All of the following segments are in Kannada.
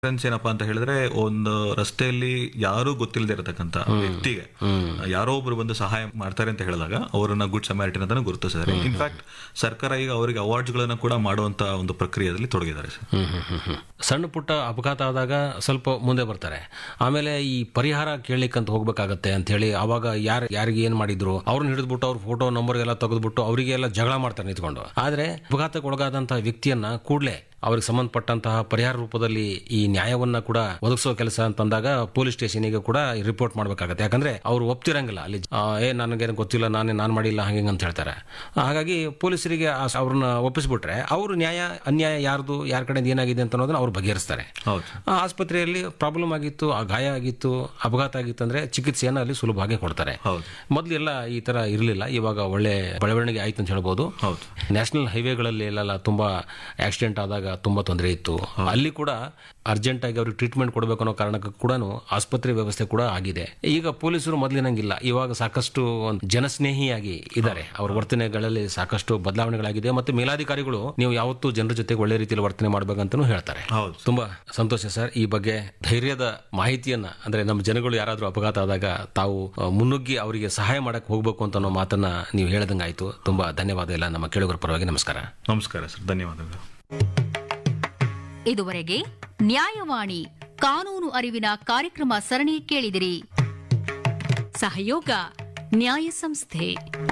ಡಿಫರೆನ್ಸ್ ಏನಪ್ಪಾ ಅಂತ ಹೇಳಿದ್ರೆ ಒಂದು ರಸ್ತೆಯಲ್ಲಿ ಯಾರು ಗೊತ್ತಿಲ್ಲದೆ ಇರತಕ್ಕಂತ ವ್ಯಕ್ತಿಗೆ ಯಾರೋ ಒಬ್ರು ಬಂದು ಸಹಾಯ ಮಾಡ್ತಾರೆ ಅಂತ ಹೇಳಿದಾಗ ಅವರನ್ನ ಗುಡ್ ಸಮ್ಯಾರಿಟನ್ ಅಂತಾನೆ ಗುರುತಿಸಿದ್ದಾರೆ ಇನ್ಫ್ಯಾಕ್ಟ್ ಸರ್ಕಾರ ಈಗ ಅವರಿಗೆ ಅವಾರ್ಡ್ಸ್ ಗಳನ್ನ ಕೂಡ ಮಾಡುವಂತ ಒಂದು ಪ್ರಕ್ರಿಯೆಯಲ್ಲಿ ತೊಡಗಿದ್ದಾರೆ ಸರ್ ಹ್ಮ್, ಹ್ಮ್, ಹ್ಮ್, ಹ್ಮ್. ಸಣ್ಣ ಪುಟ್ಟ ಅಪಘಾತ ಆದಾಗ ಸ್ವಲ್ಪ ಮುಂದೆ ಬರ್ತಾರೆ ಆಮೇಲೆ ಈ ಪರಿಹಾರ ಕೇಳಲಿಕ್ಕಂತ ಹೋಗ್ಬೇಕಾಗತ್ತೆ ಅಂತ ಹೇಳಿ ಅವಾಗ ಯಾರು ಯಾರಿಗೆ ಏನ್ ಮಾಡಿದ್ರು ಅವ್ರನ್ನ ಹಿಡಿದ್ಬಿಟ್ಟು ಅವ್ರ ಫೋಟೋ ನಂಬರ್ ಎಲ್ಲ ತೆಗೆದ್ಬಿಟ್ಟು ಅವರಿಗೆಲ್ಲ ಜಗಳ ಮಾಡ್ತಾರೆ ನಿಂತ್ಕೊಂಡು ಆದ್ರೆ ಅಪಘಾತಕ್ಕೆ ಒಳಗಾದಂತಹ ವ್ಯಕ್ತಿಯನ್ನ ಕೂಡಲೇ ಅವ್ರಿಗೆ ಸಂಬಂಧಪಟ್ಟಂತಹ ಪರಿಹಾರ ರೂಪದಲ್ಲಿ ಈ ನ್ಯಾಯವನ್ನ ಕೂಡ ಒದಗಿಸೋ ಕೆಲಸ ಅಂತಂದಾಗ ಪೊಲೀಸ್ ಸ್ಟೇಷನ್ಗೆ ಕೂಡ ರಿಪೋರ್ಟ್ ಮಾಡ್ಬೇಕಾಗತ್ತೆ ಯಾಕಂದ್ರೆ ಅವ್ರು ಒಪ್ತಿರಂಗಿಲ್ಲ ಅಲ್ಲಿ ಆ, ಏ ನನಗೆ ಗೊತ್ತಿಲ್ಲ ನಾನೇ ನಾನು ಮಾಡಿಲ್ಲ ಹಂಗೆ ಅಂತ ಹೇಳ್ತಾರೆ ಹಾಗಾಗಿ ಪೊಲೀಸರಿಗೆ ಆ- ಅವ್ರನ್ನ ಒಪ್ಪಿಸ್ಬಿಟ್ರೆ ಅವರು ನ್ಯಾಯ ಅನ್ಯಾಯ ಯಾರ್ದು ಯಾರ ಕಡೆಯಿಂದ ಏನಾಗಿದೆ ಅಂತ ಅನ್ನೋದನ್ನ ಅವ್ರು ಬಗೆಹರಿಸ್ತಾರೆ ಹೌದು ಆ ಆಸ್ಪತ್ರೆಯಲ್ಲಿ ಪ್ರಾಬ್ಲಮ್ ಆಗಿತ್ತು ಆ ಗಾಯ ಆಗಿತ್ತು ಅಪಘಾತ ಆಗಿತ್ತು ಅಂದ್ರೆ ಚಿಕಿತ್ಸೆಯನ್ನು ಅಲ್ಲಿ ಸುಲಭವಾಗಿ ಕೊಡ್ತಾರೆ ಹೌದು ಮೊದಲೆಲ್ಲ ಈ ತರ ಇರಲಿಲ್ಲ ಇವಾಗ ಒಳ್ಳೆ ಬೆಳವಣಿಗೆ ಆಯ್ತು ಅಂತ ಹೇಳ್ಬೋದು ಹೌದು ನ್ಯಾಷನಲ್ ಹೈವೇಗಳಲ್ಲಿ ಎಲ್ಲ ತುಂಬಾ ಆಕ್ಸಿಡೆಂಟ್ ಆದಾಗ ತುಂಬಾ ತೊಂದರೆ ಇತ್ತು ಅಲ್ಲಿ ಕೂಡ ಅರ್ಜೆಂಟ್ ಆಗಿ ಅವ್ರಿಗೆ ಟ್ರೀಟ್ಮೆಂಟ್ ಕೊಡಬೇಕು ಅನ್ನೋ ಕಾರಣಕ್ಕೂ ಕೂಡ ಆಸ್ಪತ್ರೆ ವ್ಯವಸ್ಥೆ ಕೂಡ ಆಗಿದೆ ಈಗ ಪೊಲೀಸರು ಮೊದಲಿನಂಗಿಲ್ಲ ಇವಾಗ ಸಾಕಷ್ಟು ಒಂದು ಜನಸ್ನೇಹಿಯಾಗಿ ಇದ್ದಾರೆ ಅವ್ರ ವರ್ತನೆಗಳಲ್ಲಿ ಸಾಕಷ್ಟು ಬದಲಾವಣೆಗಳಾಗಿದೆ ಮತ್ತು ಮೇಲಾಧಿಕಾರಿಗಳು ನೀವು ಯಾವತ್ತೂ ಜನರ ಜೊತೆಗೆ ಒಳ್ಳೆ ರೀತಿಯಲ್ಲಿ ವರ್ತನೆ ಮಾಡ್ಬೇಕಂತನೂ ಹೇಳ್ತಾರೆ ಹೌದು ತುಂಬಾ ಸಂತೋಷ ಸರ್ ಈ ಬಗ್ಗೆ ಧೈರ್ಯದ ಮಾಹಿತಿಯನ್ನ ಅಂದ್ರೆ ನಮ್ಮ ಜನಗಳು ಯಾರಾದ್ರೂ ಅಪಘಾತ ಆದಾಗ ತಾವು ಅ, ಮುನ್ನುಗ್ಗಿ ಅವರಿಗೆ ಸಹಾಯ ಮಾಡಕ್ ಹೋಗ್ಬೇಕು ಅಂತ ಅನ್ನೋ ಮಾತನ್ನ ನೀವು ಹೇಳ್ದಂಗಾಯ್ತು ತುಂಬಾ ಧನ್ಯವಾದ ಎಲ್ಲ ನಮ್ಮ ಕೇಳುಗರ ಪರವಾಗಿ ನಮಸ್ಕಾರ ನಮಸ್ಕಾರ ಸರ್ ಧನ್ಯವಾದಗಳು ಇದುವರೆಗೆ ನ್ಯಾಯವಾಣಿ ಕಾನೂನು ಅರಿವಿನ ಕಾರ್ಯಕ್ರಮ ಸರಣಿ ಕೇಳಿದಿರಿ ಸಹಯೋಗ ನ್ಯಾಯ ಸಂಸ್ಥೆ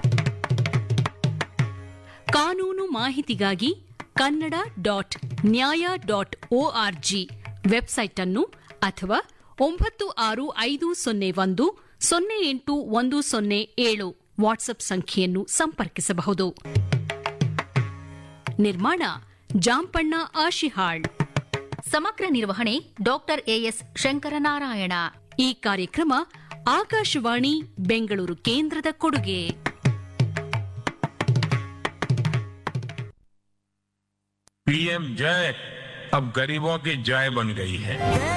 ಕಾನೂನು ಮಾಹಿತಿಗಾಗಿ Kannada dot Nyaya dot ORG website ಅನ್ನು ಅಥವಾ ಒಂಬತ್ತು ಆರು ಐದು ಸೊನ್ನೆ ಒಂದು ಸೊನ್ನೆ ಎಂಟು ಒಂದು ಸೊನ್ನೆ ಏಳು ವಾಟ್ಸ್ಆಪ್ ಸಂಖ್ಯೆಯನ್ನು ಸಂಪರ್ಕಿಸಬಹುದು ನಿರ್ಮಾಣ ಜಾಂಪಣ್ಣ ಆಶಿಹಾಳ್ ಸಮಗ್ರ ನಿರ್ವಹಣೆ ಡಾಕ್ಟರ್ ಎಎಸ್ ಶಂಕರನಾರಾಯಣ ಈ ಕಾರ್ಯಕ್ರಮ ಆಕಾಶವಾಣಿ ಬೆಂಗಳೂರು ಕೇಂದ್ರದ ಕೊಡುಗೆ पीएम जय अब गरीबों की जय बन गई है